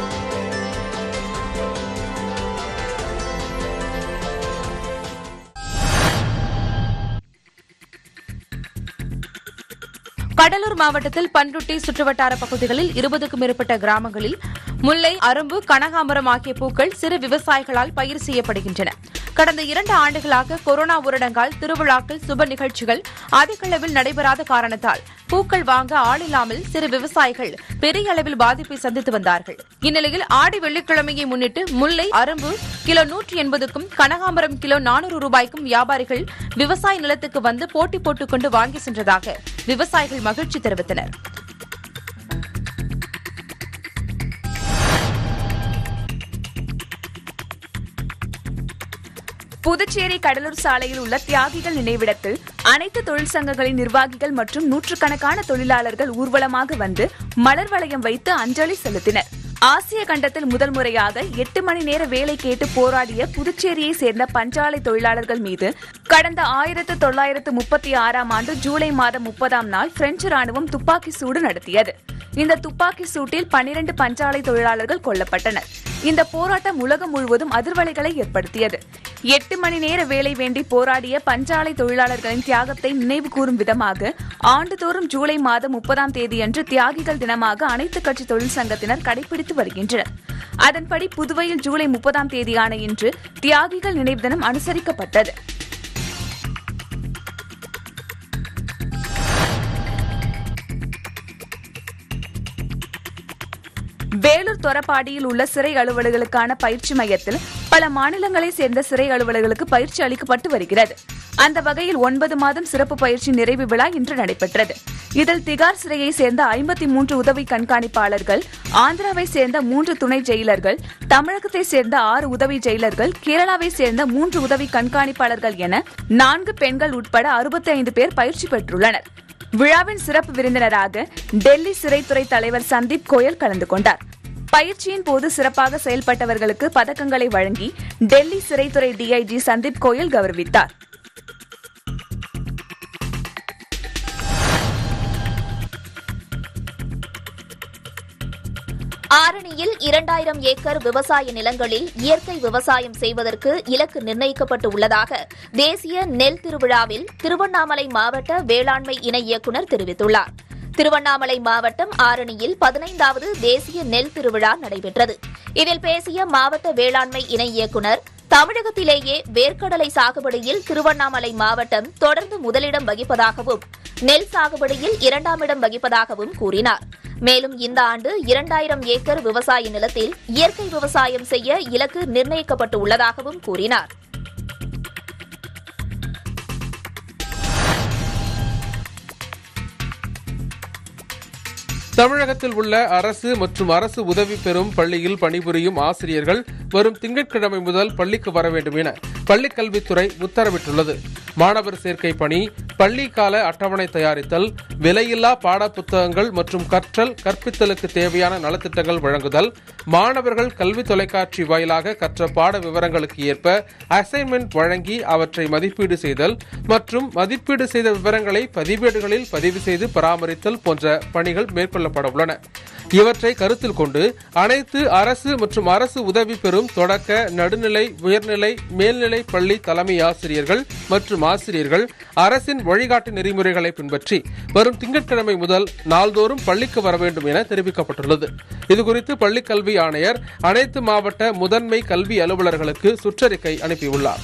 கடலூர் மாவட்டத்தில் பண்ருட்டி சுற்றுவட்டார பகுதிகளில் இருபதுக்கும் மேற்பட்ட கிராமங்களில் முல்லை அரும்பு கனகாம்பரம் ஆகிய பூக்கள் சிறு விவசாயிகளால் பயிர் செய்யப்படுகின்றன கடந்த இரண்டு ஆண்டுகளாக கொரோனா ஊரடங்கால் திருவிழாக்கள் சுப நிகழ்ச்சிகள் அதிக அளவில் நடைபெறாத காரணத்தால் பூக்கள் வாங்க ஆள் இல்லாமல் சிறு விவசாயிகள் பெரிய அளவில் பாதிப்பை சந்தித்து வந்தார்கள் இந்நிலையில் ஆடி வெள்ளிக்கிழமையை முன்னிட்டு முல்லை அரும்பு கிலோ நூற்றி எண்பதுக்கும் கனகாம்பரம் கிலோ நானூறு ரூபாய்க்கும் வியாபாரிகள் விவசாய நிலத்துக்கு வந்து போட்டி போட்டுக்கொண்டு வாங்கி சென்றதாக விவசாயிகள் மகிழ்ச்சி தெரிவித்தனர் புதுச்சேரி கடலூர் சாலையில் உள்ள தியாகிகள் நினைவிடத்தில் அனைத்து தொழிற்சங்கங்களின் நிர்வாகிகள் மற்றும் நூற்றுக்கணக்கான தொழிலாளர்கள் ஊர்வலமாக வந்து மலர் வளையம் வைத்து அஞ்சலி செலுத்தினர் ஆசிய கண்டத்தில் முதல் முறையாக எட்டு மணி நேர வேலை கேட்டு போராடிய புதுச்சேரியை சேர்ந்த பஞ்சாலை தொழிலாளர்கள் மீது கடந்த ஆயிரத்து தொள்ளாயிரத்து முப்பத்தி ஆறாம் ஆண்டு ஜூலை மாதம் முப்பதாம் நாள் பிரெஞ்சு ராணுவம் துப்பாக்கி சூடு நடத்தியது இந்த துப்பாக்கி சூட்டில் பனிரண்டு பஞ்சாலை தொழிலாளர்கள் கொல்லப்பட்டனர் இந்த போராட்டம் உலகம் முழுவதும் அதிர்வலைகளை ஏற்படுத்தியது எட்டு மணி நேர வேலை வேண்டி போராடிய பஞ்சாலை தொழிலாளர்களின் தியாகத்தை நினைவு கூறும் விதமாக ஆண்டுதோறும் ஜூலை மாதம் முப்பதாம் தேதியன்று தியாகிகள் தினமாக அனைத்து கட்சி தொழிற்சங்கத்தினர் கடைபிடித்து வருகின்றனர் அதன்படி புதுவையில் ஜூலை முப்பதாம் தேதியான இன்று தியாகிகள் நினைவு தினம் அனுசரிக்கப்பட்டது வேலூர் தொரப்பாடியில் உள்ள சிறை அலுவலர்களுக்கான பயிற்சி மையத்தில் பல மாநிலங்களைச் சேர்ந்த சிறை அலுவலர்களுக்கு பயிற்சி அளிக்கப்பட்டு வருகிறது அந்த வகையில் ஒன்பது மாதம் சிறப்பு பயிற்சி நிறைவு விழா இன்று நடைபெற்றது இதில் திகார் சிறையை சேர்ந்த ஐம்பத்தி மூன்று உதவி கண்காணிப்பாளர்கள் ஆந்திராவை சேர்ந்த மூன்று துணை ஜெயிலர்கள் தமிழகத்தை சேர்ந்த ஆறு உதவி ஜெயிலர்கள் கேரளாவை சேர்ந்த மூன்று உதவி கண்காணிப்பாளர்கள் என நான்கு பெண்கள் உட்பட அறுபத்தி ஐந்து பேர் பயிற்சி பெற்றுள்ளனர் விழாவின் சிறப்பு விருந்தினராக டெல்லி சிறைத்துறை தலைவர் சந்தீப் கோயல் கலந்து கொண்டார் பயிற்சியின் போது சிறப்பாக செயல்பட்டவர்களுக்கு பதக்கங்களை வழங்கி டெல்லி சிறைத்துறை டிஐஜி சந்தீப் கோயல் கௌரவித்தார் ஆரணியில் இரண்டாயிரம் ஏக்கர் விவசாய நிலங்களில் இயற்கை விவசாயம் செய்வதற்கு இலக்கு நிர்ணயிக்கப்பட்டு உள்ளதாக தேசிய நெல் திருவிழாவில் திருவண்ணாமலை மாவட்ட வேளாண்மை இணை இயக்குநர் தெரிவித்துள்ளார் திருவண்ணாமலை மாவட்டம் ஆரணியில் பதினைந்தாவது தேசிய நெல் திருவிழா நடைபெற்றது இதில் பேசிய மாவட்ட வேளாண்மை இணை இயக்குநர் தமிழகத்திலேயே வேர்க்கடலை சாகுபடியில் திருவண்ணாமலை மாவட்டம் தொடர்ந்து முதலிடம் வகிப்பதாகவும் நெல் சாகுபடியில் இரண்டாம் இடம் வகிப்பதாகவும் கூறினார் மேலும் இந்த ஆண்டு இரண்டாயிரம் ஏக்கர் விவசாய நிலத்தில் இயற்கை விவசாயம் செய்ய இலக்கு நிர்ணயிக்கப்பட்டு உள்ளதாகவும் கூறினார் தமிழகத்தில் உள்ள அரசு மற்றும் அரசு உதவி பெறும் பள்ளியில் பணிபுரியும் ஆசிரியர்கள் வரும் திங்கட்கிழமை முதல் பள்ளிக்கு வர வேண்டும் என பள்ளிக் கல்வித்துறை உத்தரவிட்டுள்ளது மாணவர் சேர்க்கை பணி பள்ளி கால அட்டவணை தயாரித்தல் விலையில்லா பாட புத்தகங்கள் மற்றும் கற்றல் கற்பித்தலுக்கு தேவையான நலத்திட்டங்கள் வழங்குதல் மாணவர்கள் கல்வி தொலைக்காட்சி வாயிலாக கற்ற பாட விவரங்களுக்கு ஏற்ப அசைன்மெண்ட் வழங்கி அவற்றை மதிப்பீடு செய்தல் மற்றும் மதிப்பீடு செய்த விவரங்களை பதிவேடுகளில் பதிவு செய்து பராமரித்தல் போன்ற பணிகள் மேற்கொள்ளப்பட உள்ளன இவற்றை கருத்தில் கொண்டு அனைத்து அரசு மற்றும் அரசு உதவி பெறும் தொடக்க நடுநிலை உயர்நிலை மேல்நிலை பள்ளி தலைமை ஆசிரியர்கள் மற்றும் ஆசிரியர்கள் அரசின் வழிகாட்டு நெறிமுறைகளை பின்பற்றி வரும் திங்கட்கிழமை முதல் நாள்தோறும் பள்ளிக்கு வர வேண்டும் என தெரிவிக்கப்பட்டுள்ளது இதுகுறித்து பள்ளிக் கல்வி ஆணையர் அனைத்து மாவட்ட முதன்மை கல்வி அலுவலர்களுக்கு சுற்றறிக்கை அனுப்பியுள்ளார்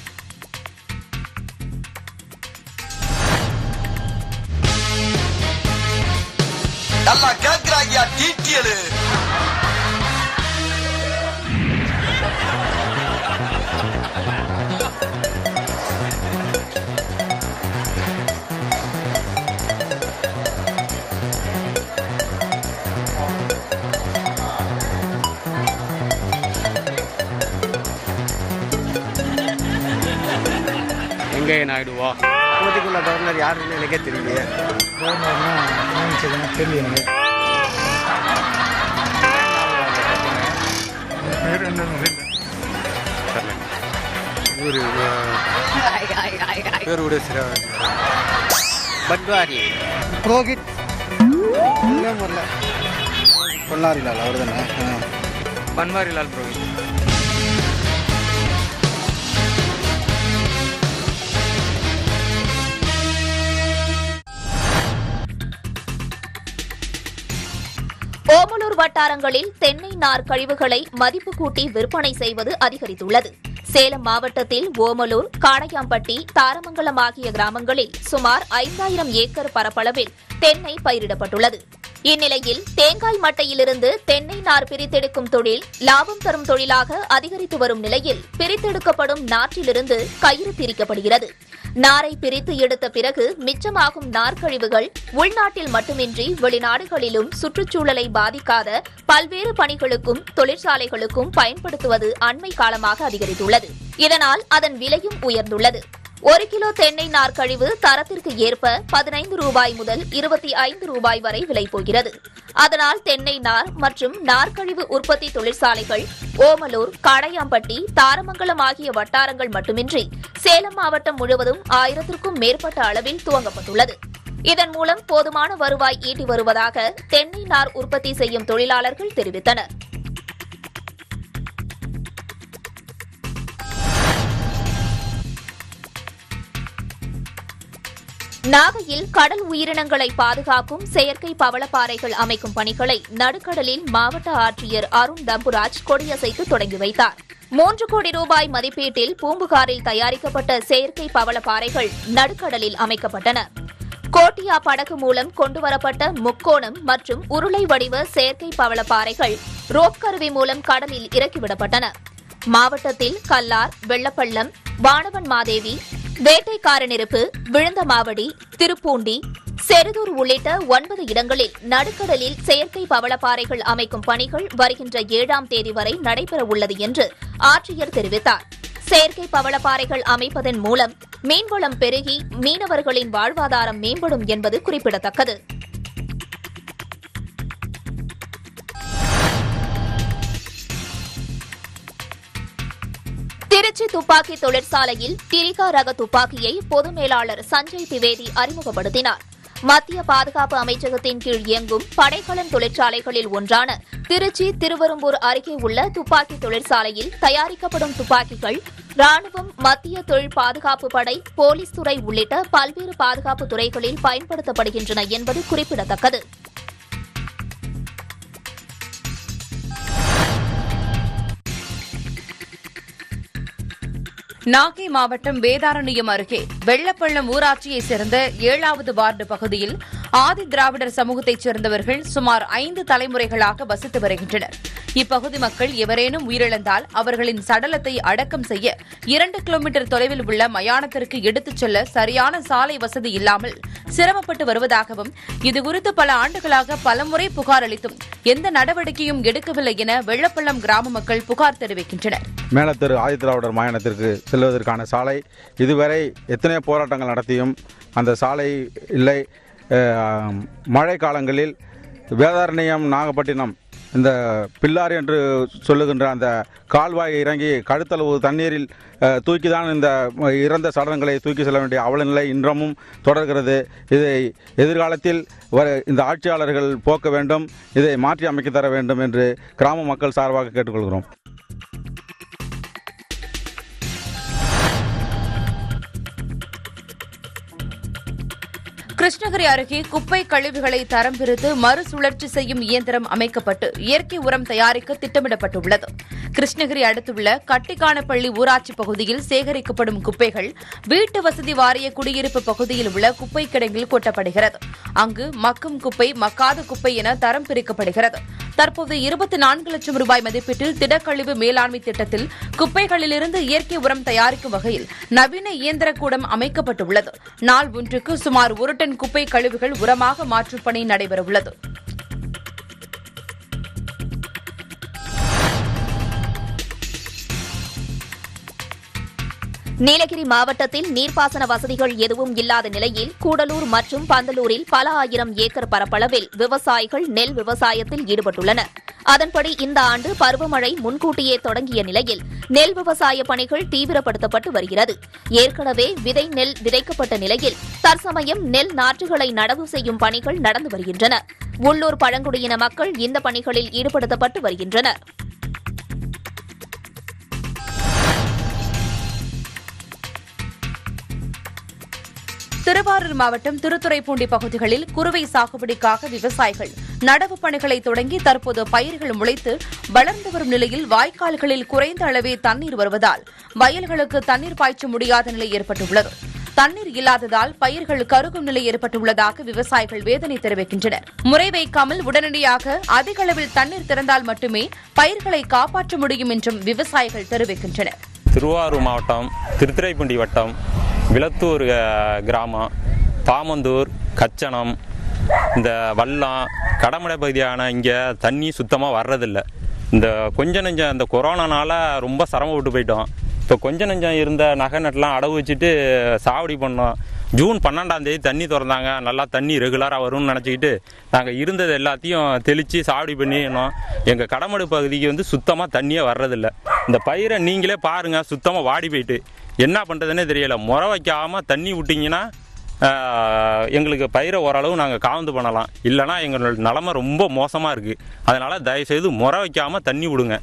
நல்லா கேக்குறாங்கயா டீட்டியலு வெங்கைய நாயுடுவா இப்போதைக்குள்ள கவர்னர் யாருன்னு எனக்கே தெரியலையே தெரியல இவரு பேர் கூட சரியா பட்வாரி புரோஹித் இன்னும் வரல பொன்னாரிலால் அவர் தானே பன்வாரிலால் புரோஹித் ஓமலூர் வட்டாரங்களில் தென்னை நார் கழிவுகளை மதிப்பு கூட்டி விற்பனை செய்வது அதிகரித்துள்ளது சேலம் மாவட்டத்தில் ஓமலூர் காடையாம்பட்டி தாரமங்கலம் ஆகிய கிராமங்களில் சுமார் ஐந்தாயிரம் ஏக்கர் பரப்பளவில் தென்னை பயிரிடப்பட்டுள்ளது இந்நிலையில் தேங்காய் மட்டையிலிருந்து தென்னை நார் பிரித்தெடுக்கும் தொழில் லாபம் தரும் தொழிலாக அதிகரித்து வரும் நிலையில் பிரித்தெடுக்கப்படும் நாற்றிலிருந்து கயிறு பிரிக்கப்படுகிறது நாரை பிரித்து எடுத்த பிறகு மிச்சமாகும் நார்க்கழிவுகள் உள்நாட்டில் மட்டுமின்றி வெளிநாடுகளிலும் சுற்றுச்சூழலை பாதிக்காத பல்வேறு பணிகளுக்கும் தொழிற்சாலைகளுக்கும் பயன்படுத்துவது அண்மை காலமாக அதிகரித்துள்ளது இதனால் அதன் விலையும் உயர்ந்துள்ளது ஒரு கிலோ தென்னை நார் கழிவு தரத்திற்கு ஏற்ப பதினைந்து ரூபாய் முதல் இருபத்தி ஐந்து ரூபாய் வரை விலை போகிறது அதனால் தென்னை நார் மற்றும் நார்க்கழிவு உற்பத்தி தொழிற்சாலைகள் ஓமலூர் காடையாம்பட்டி தாரமங்கலம் ஆகிய வட்டாரங்கள் மட்டுமின்றி சேலம் மாவட்டம் முழுவதும் ஆயிரத்திற்கும் மேற்பட்ட அளவில் துவங்கப்பட்டுள்ளது இதன் மூலம் போதுமான வருவாய் ஈட்டி வருவதாக தென்னை நார் உற்பத்தி செய்யும் தொழிலாளர்கள் தெரிவித்தனர் நாகையில் கடல் உயிரினங்களை பாதுகாக்கும் செயற்கை பவளப்பாறைகள் அமைக்கும் பணிகளை நடுக்கடலில் மாவட்ட ஆட்சியர் அருண் தம்புராஜ் கொடியசைத்து தொடங்கி வைத்தார் மூன்று கோடி ரூபாய் மதிப்பீட்டில் பூம்புகாரில் தயாரிக்கப்பட்ட செயற்கை பவளப்பாறைகள் நடுக்கடலில் அமைக்கப்பட்டன கோட்டியா படகு மூலம் கொண்டுவரப்பட்ட முக்கோணம் மற்றும் உருளை வடிவ செயற்கை பவளப்பாறைகள் ரோப் கருவி மூலம் கடலில் இறக்கிவிடப்பட்டன மாவட்டத்தில் கல்லார் வெள்ளப்பள்ளம் வானவன் மாதேவி வேட்டைக்காரனிருப்பு விழுந்தமாவடி திருப்பூண்டி செருதூர் உள்ளிட்ட ஒன்பது இடங்களில் நடுக்கடலில் செயற்கை பவளப்பாறைகள் அமைக்கும் பணிகள் வருகின்ற ஏழாம் தேதி வரை நடைபெறவுள்ளது என்று ஆட்சியர் தெரிவித்தார் செயற்கை பவளப்பாறைகள் அமைப்பதன் மூலம் மீன்வளம் பெருகி மீனவர்களின் வாழ்வாதாரம் மேம்படும் என்பது குறிப்பிடத்தக்கது திருச்சி துப்பாக்கி தொழிற்சாலையில் திரிகா ரக துப்பாக்கியை பொது மேலாளர் சஞ்சய் திவேதி அறிமுகப்படுத்தினார் மத்திய பாதுகாப்பு அமைச்சகத்தின் கீழ் இயங்கும் படைக்கலன் தொழிற்சாலைகளில் ஒன்றான திருச்சி திருவெரும்பூர் அருகே உள்ள துப்பாக்கி தொழிற்சாலையில் தயாரிக்கப்படும் துப்பாக்கிகள் ராணுவம் மத்திய தொழில் பாதுகாப்பு படை போலீஸ் துறை உள்ளிட்ட பல்வேறு பாதுகாப்பு துறைகளில் பயன்படுத்தப்படுகின்றன என்பது குறிப்பிடத்தக்கது நாகை மாவட்டம் வேதாரண்யம் அருகே வெள்ளப்பள்ளம் ஊராட்சியைச் சேர்ந்த ஏழாவது வார்டு பகுதியில் ஆதி திராவிடர் சமூகத்தைச் சேர்ந்தவர்கள் சுமார் ஐந்து தலைமுறைகளாக வசித்து வருகின்றனர் இப்பகுதி மக்கள் எவரேனும் உயிரிழந்தால் அவர்களின் சடலத்தை அடக்கம் செய்ய இரண்டு கிலோமீட்டர் தொலைவில் உள்ள மயானத்திற்கு எடுத்துச் செல்ல சரியான சாலை வசதி இல்லாமல் சிரமப்பட்டு வருவதாகவும் இதுகுறித்து பல ஆண்டுகளாக பலமுறை புகார் அளித்தும் எந்த நடவடிக்கையும் எடுக்கவில்லை என வெள்ளப்பள்ளம் கிராம மக்கள் புகார் தெரிவிக்கின்றனர் மேலத்தெரு ஆதிதிராவிடர் மாயனத்திற்கு செல்வதற்கான சாலை இதுவரை எத்தனையோ போராட்டங்கள் நடத்தியும் அந்த சாலை இல்லை அஹ், மழை காலங்களில் வேதாரண்யம் நாகப்பட்டினம் இந்த பில்லாறு என்று சொல்லுகின்ற அந்த கால்வாயை இறங்கி கழுத்தளவு தண்ணீரில் அஹ், தூக்கிதான் இந்த இறந்த சடலங்களை தூக்கி செல்ல வேண்டிய அவலநிலை இன்றமும் தொடர்கிறது இதை எதிர்காலத்தில் வர இந்த ஆட்சியாளர்கள் போக்க வேண்டும் இதை மாற்றி அமைக்க தர வேண்டும் என்று கிராம மக்கள் சார்பாக கேட்டுக்கொள்கிறோம் கிருஷ்ணகிரி அருகே குப்பை கழிவுகளை தரம் பிரித்து மறுசுழற்சி செய்யும் இயந்திரம் அமைக்கப்பட்டு இயற்கை உரம் தயாரிக்க திட்டமிடப்பட்டுள்ளது கிருஷ்ணகிரி அடுத்துள்ள கட்டிக்கானப்பள்ளி ஊராட்சி பகுதியில் சேகரிக்கப்படும் குப்பைகள் வீட்டு வசதி வாரிய குடியிருப்பு பகுதியில் உள்ள குப்பை கிடங்கில் கொட்டப்படுகிறது அங்கு மக்கும் குப்பை மக்காத குப்பை என தரம் பிரிக்கப்படுகிறது தற்போது இருபத்தி நான்கு லட்சம் ரூபாய் மதிப்பீட்டில் திடக்கழிவு மேலாண்மை திட்டத்தில் குப்பைகளிலிருந்து இயற்கை உரம் தயாரிக்கும் வகையில் நவீன இயந்திர கூடம் அமைக்கப்பட்டுள்ளது நாள் ஒன்றுக்கு சுமார் ஒரு டன் குப்பை கழிவுகள் உரமாக மாற்றும் பணி நடைபெறவுள்ளது நீலகிரி மாவட்டத்தில் நீர்ப்பாசன வசதிகள் எதுவும் இல்லாத நிலையில் கூடலூர் மற்றும் பந்தலூரில் பல ஆயிரம் ஏக்கர் பரப்பளவில் விவசாயிகள் நெல் விவசாயத்தில் ஈடுபட்டுள்ளனர் அதன்படி இந்த ஆண்டு பருவமழை முன்கூட்டியே தொடங்கிய நிலையில் நெல் விவசாய பணிகள் தீவிரப்படுத்தப்பட்டு வருகிறது ஏற்கனவே விதை நெல் விதைக்கப்பட்ட நிலையில் தற்சமயம் நெல் நாற்றுகளை நடவு செய்யும் பணிகள் நடந்து வருகின்றன உள்ளூர் பழங்குடியின மக்கள் இந்த பணிகளில் ஈடுபடுத்தப்பட்டு வருகின்றனர் திருவாரூர் மாவட்டம் திருத்துறைப்பூண்டி பகுதிகளில் குறுவை சாகுபடிக்காக விவசாயிகள் நடவு பணிகளை தொடங்கி தற்போது பயிர்கள் முளைத்து வளர்ந்து வரும் நிலையில் வாய்க்கால்களில் குறைந்த அளவே தண்ணீர் வருவதால் வயல்களுக்கு தண்ணீர் பாய்ச்ச முடியாத நிலை ஏற்பட்டுள்ளது தண்ணீர் இல்லாததால் பயிர்கள் கருகும் நிலை ஏற்பட்டுள்ளதாக விவசாயிகள் வேதனை தெரிவிக்கின்றனர் முறை வைக்காமல் உடனடியாக அதிக அளவில் தண்ணீர் திறந்தால் மட்டுமே பயிர்களை காப்பாற்ற முடியும் என்றும் விவசாயிகள் தெரிவிக்கின்றனர் திருவாரூர் மாவட்டம் திருத்துறைப்பூண்டி வட்டம் விளத்தூர் அஹ், கிராமம் பாமந்தூர் கச்சனம் இந்த வல்லம் கடமடை பகுதியான இங்கே தண்ணி சுத்தமாக வர்றதில்ல இந்த கொஞ்ச நெஞ்சம் இந்த கொரோனானால ரொம்ப சிரமப்பட்டு போயிட்டோம் இப்போ கொஞ்ச நெஞ்சம் இருந்த நகை நட்டெலாம் அடவு வச்சுட்டு சாவடி பண்ணோம் ஜூன் பன்னெண்டாம் தேதி தண்ணி திறந்தாங்க நல்லா தண்ணி ரெகுலராக வரும்னு நினச்சிக்கிட்டு நாங்கள் இருந்தது எல்லாத்தையும் தெளித்து சாவடி பண்ணினோம் எங்கள் கடமடு பகுதிக்கு வந்து சுத்தமாக தண்ணியே வர்றதில்ல இந்த பயிரை நீங்களே பாருங்கள் சுத்தமாக வாடி போயிட்டு என்ன பண்ணுறதுன்னே தெரியல முறை வைக்காமல் தண்ணி விட்டிங்கன்னா ஆஹ், எங்களுக்கு பயிரை ஓரளவு நாங்கள் காவந்து பண்ணலாம் இல்லைன்னா எங்களோட நிலமை ரொம்ப மோசமாக இருக்குது அதனால் தயவுசெய்து முறை வைக்காமல் தண்ணி விடுங்க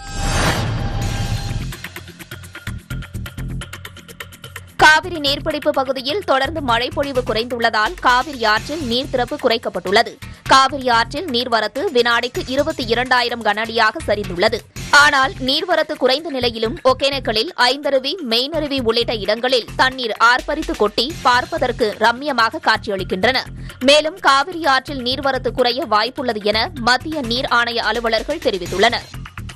காவிரி நீர்பிடிப்பு பகுதியில் தொடர்ந்து மழை பொழிவு குறைந்துள்ளதால் காவிரி ஆற்றில் நீர் திறப்பு குறைக்கப்பட்டுள்ளது காவிரி ஆற்றில் நீர்வரத்து வினாடிக்கு இருபத்தி இரண்டாயிரம் கனஅடியாக சரிந்துள்ளது ஆனால் நீர்வரத்து குறைந்த நிலையிலும் ஒகேனக்கலில் ஐந்தருவி மெயினருவி உள்ளிட்ட இடங்களில் தண்ணீர் ஆர்ப்பரித்து கொட்டி பார்ப்பதற்கு ரம்மியமாக காட்சியளிக்கின்றன மேலும் காவிரி ஆற்றில் நீர்வரத்து குறைய வாய்ப்புள்ளது என மத்திய நீர் ஆணைய அலுவலர்கள் தெரிவித்துள்ளனர்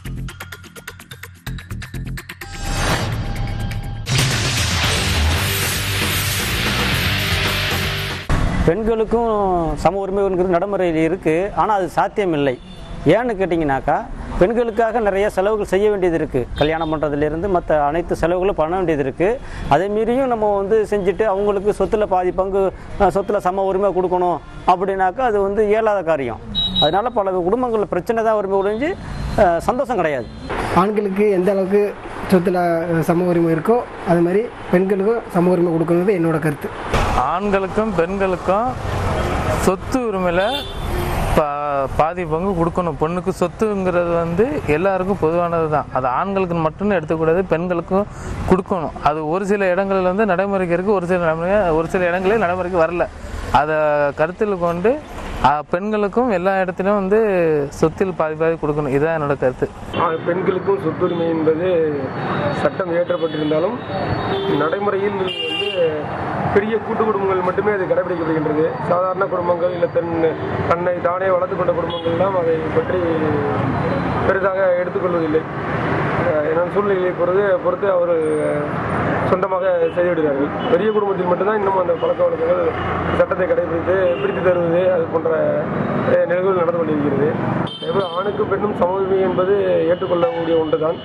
பெண்களுக்கும் சம உரிமைங்கிறது நடைமுறையில் இருக்குது ஆனால் அது சாத்தியமில்லை ஏன்னு கேட்டிங்கனாக்கா பெண்களுக்காக நிறைய செலவுகள் செய்ய வேண்டியது இருக்குது கல்யாணம் பண்ணுறதுலேருந்து மற்ற அனைத்து செலவுகளும் பண்ண வேண்டியது இருக்குது அதே மீறியும் நம்ம வந்து செஞ்சுட்டு அவங்களுக்கு சொத்தில் பாதி பங்கு அஹ், சொத்துல சம உரிமை கொடுக்கணும் அப்படின்னாக்கா அது வந்து இயலாத காரியம் அதனால பல குடும்பங்களில் பிரச்சனை தான் உரிமை ஒழிஞ்சு அஹ், சந்தோஷம் கிடையாது ஆண்களுக்கு எந்த அளவுக்கு சொத்துல அஹ், சம உரிமை இருக்கோ அது மாதிரி பெண்களுக்கும் சம உரிமை கொடுக்கணுங்கிறது என்னோட கருத்து ஆண்களுக்கும் பெண்களுக்கும் சொத்து உரிமையில் பா பாதி பங்கு கொடுக்கணும் பொண்ணுக்கு சொத்துங்கிறது வந்து எல்லாருக்கும் பொதுவானது தான் அது ஆண்களுக்கு மட்டும் எடுத்துக்கூடாது பெண்களுக்கும் கொடுக்கணும் அது ஒரு சில இடங்களில் வந்து நடைமுறைக்கு இருக்குது ஒரு சில நடைமுறை ஒரு சில இடங்களில் நடைமுறைக்கு வரல அதை கருத்தில் கொண்டு அஹ், பெண்களுக்கும் எல்லா இடத்துலையும் வந்து சொத்தில் பாதி பாதி கொடுக்கணும் இதுதான் என்னோட கருத்து பெண்களுக்கும் சொத்துரிமை என்பது சட்டம் இயற்றப்பட்டிருந்தாலும் நடைமுறையில் வந்து பெரிய கூட்டு குடும்பங்கள் மட்டுமே அது கடைபிடிக்கப்படுகின்றது சாதாரண குடும்பங்கள் இல்லை தன் தன்னை தானே வளர்த்து கொண்ட குடும்பங்கள்லாம் அதை பற்றி பெரிதாக எடுத்துக்கொள்வதில்லை அஹ் என்னோட சூழ்நிலையை பொறுத்து பொறுத்து அவர் சொந்தமாக செய்துவிடுகிறார்கள் பெரிய குடும்பத்தில் மட்டும்தான் இன்னும் அந்த பழக்க வழக்கங்கள் சட்டத்தை கடைபிடித்து பிரித்து தருவது அது போன்ற அஹ், நிகழ்வுகள் நடந்து கொண்டிருக்கிறது எனவே ஆணுக்கும் பெண்ணும் சம உரிமை என்பது ஏற்றுக்கொள்ளக்கூடிய ஒன்றுதான்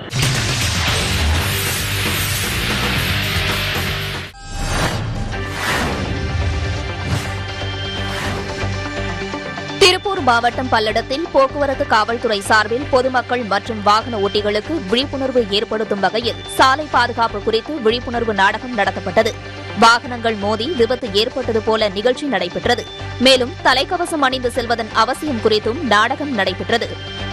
திருப்பூர் மாவட்டம் பல்லடத்தில் போக்குவரத்து காவல்துறை சார்பில் பொதுமக்கள் மற்றும் வாகன ஓட்டிகளுக்கு விழிப்புணர்வு ஏற்படுத்தும் வகையில் சாலை பாதுகாப்பு குறித்து விழிப்புணர்வு நாடகம் நடத்தப்பட்டது வாகனங்கள் மோதி விபத்து ஏற்பட்டது போல நிகழ்ச்சி நடைபெற்றது மேலும் தலைக்கவசம் அணிந்து செல்வதன் அவசியம் குறித்தும் நாடகம் நடைபெற்றது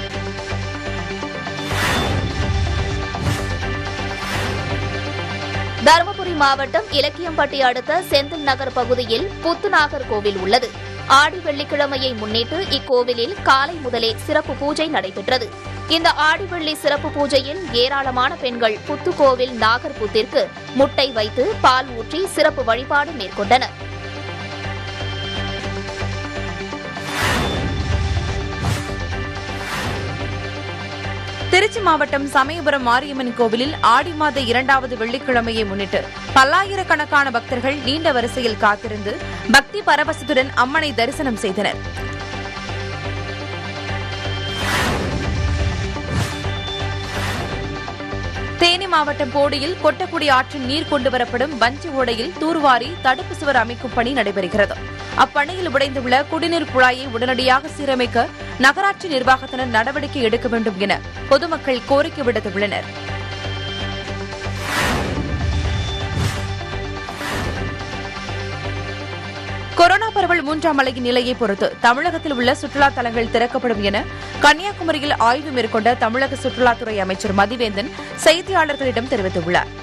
தருமபுரி மாவட்டம் இலக்கியம்பட்டி அடுத்த செந்தில் நகர் பகுதியில் புத்துநாகர் கோவில் உள்ளது ஆடி வெள்ளிக்கிழமையை முன்னிட்டு இக்கோவிலில் காலை முதலே சிறப்பு பூஜை நடைபெற்றது இந்த ஆடி வெள்ளி சிறப்பு பூஜையில் ஏராளமான பெண்கள் புத்துக்கோவில் நாகர் புத்திற்கு முட்டை வைத்து பால் ஊற்றி சிறப்பு வழிபாடு மேற்கொண்டனர் திருச்சி மாவட்டம் சமயபுரம் மாரியம்மன் கோவிலில் ஆடி மாத இரண்டாவது வெள்ளிக்கிழமையை முன்னிட்டு பல்லாயிரக்கணக்கான பக்தர்கள் நீண்ட வரிசையில் காத்திருந்து பக்தி பரவசத்துடன் அம்மனை தரிசனம் செய்தனர் தேனி மாவட்டம் போடியில் கொட்டக்குடி ஆற்றின் நீர் கொண்டுவரப்படும் பஞ்சு ஓடையில் தூர்வாரி தடுப்பு சுவர் அமைக்கும் பணி நடைபெறுகிறது அப்பணியில் உடைந்துள்ள குடிநீர் குழாயை உடனடியாக சீரமைக்க நகராட்சி நிர்வாகத்தினர் நடவடிக்கை எடுக்க வேண்டும் என பொதுமக்கள் கோரிக்கை விடுத்துள்ளனர் கொரோனா பரவல் மூன்றாம் அலையின் நிலையை பொறுத்து தமிழகத்தில் உள்ள சுற்றுலா தலங்கள் திறக்கப்படும் என கன்னியாகுமரியில் ஆய்வு மேற்கொண்ட தமிழக சுற்றுலாத்துறை அமைச்சர் மதிவேந்தன் செய்தியாளர்களிடம் தெரிவித்துள்ளார்